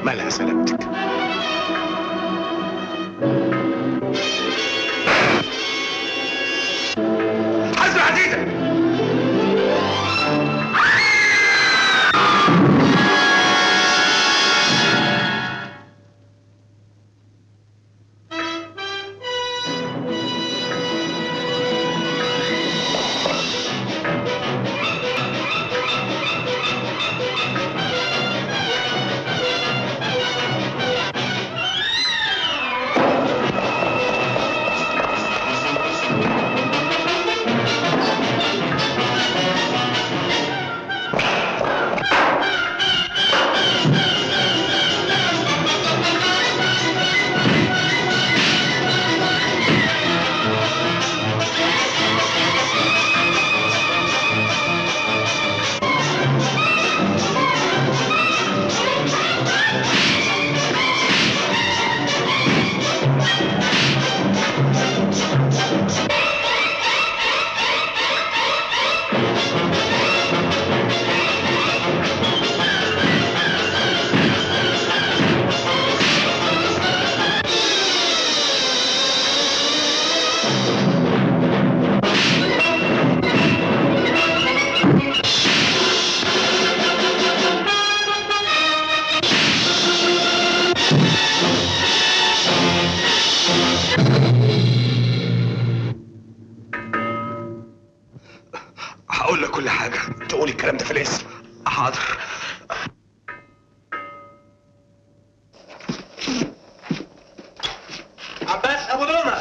مالها سلامتك حسن عزيزة هقول لك كل حاجة تقولي الكلام ده في الاسم حاضر عباس ابو دومه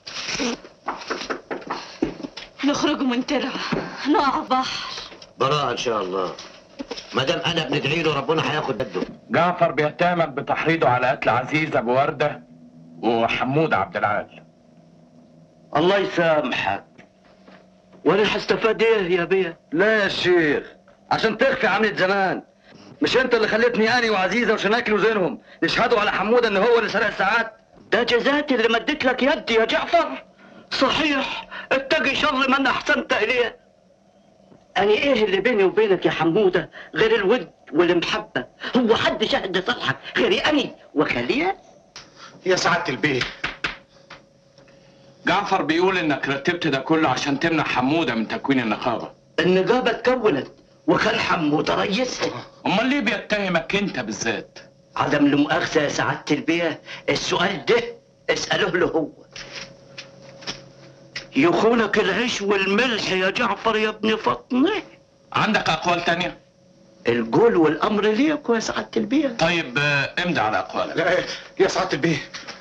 نخرج من ترعة نقع بحر براءة ان شاء الله ما دام انا بندعي له ربنا هياخد بده جعفر بيتهمك بتحريضه على قتل عزيز ابو ورده وحمود عبد العال الله يسامحك وانا هستفاد ايه يا بيه لا يا شيخ عشان تخفي عملة زمان مش انت اللي خليتني اني وعزيزه وشناكل وزينهم يشهدوا على حموده ان هو اللي سرق الساعات ده جزاتي اللي مدت لك يدي يا جعفر صحيح اتقي شر من احسنت اليه أنا إيه اللي بيني وبينك يا حمودة غير الود والمحبة هو حد شهد صالحك غيري أني وخليه يا سعادة البيه جعفر بيقول انك رتبت ده كله عشان تمنع حموده من تكوين النقابه النقابة اتكونت وكان حمودة رئيسها امال ليه بيتهمك انت بالذات عدم المؤاخذة يا سعادة البيه السؤال ده اسأله له هو يخونك العيش والملح يا جعفر يا ابن فاطمة عندك اقوال تانية القول والأمر ليك يا سعادة البيه طيب آه، امضي على اقوالك لا يا سعادة البيه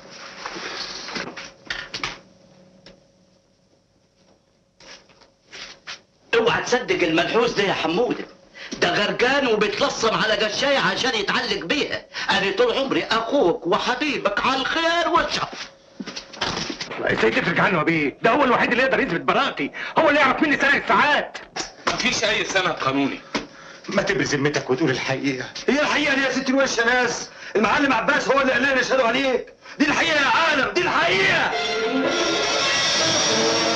اوعى تصدق المنحوس ده يا حمودة ده غرقان وبيتلصم على قشاية عشان يتعلق بيها انا طول عمري اخوك وحبيبك على الخير والشر ازاي تفرج عنه يا بيه ده هو الوحيد اللي يقدر يثبت براءتي هو اللي يعرف مني سرق الساعات مفيش اي سند قانوني ما تبرز ذمتك وتقول الحقيقة هي الحقيقه دي يا ست الوش يا ناس المعلم عباس هو اللي قال لنا يشهدوا عليك دي الحقيقه يا عالم دي الحقيقه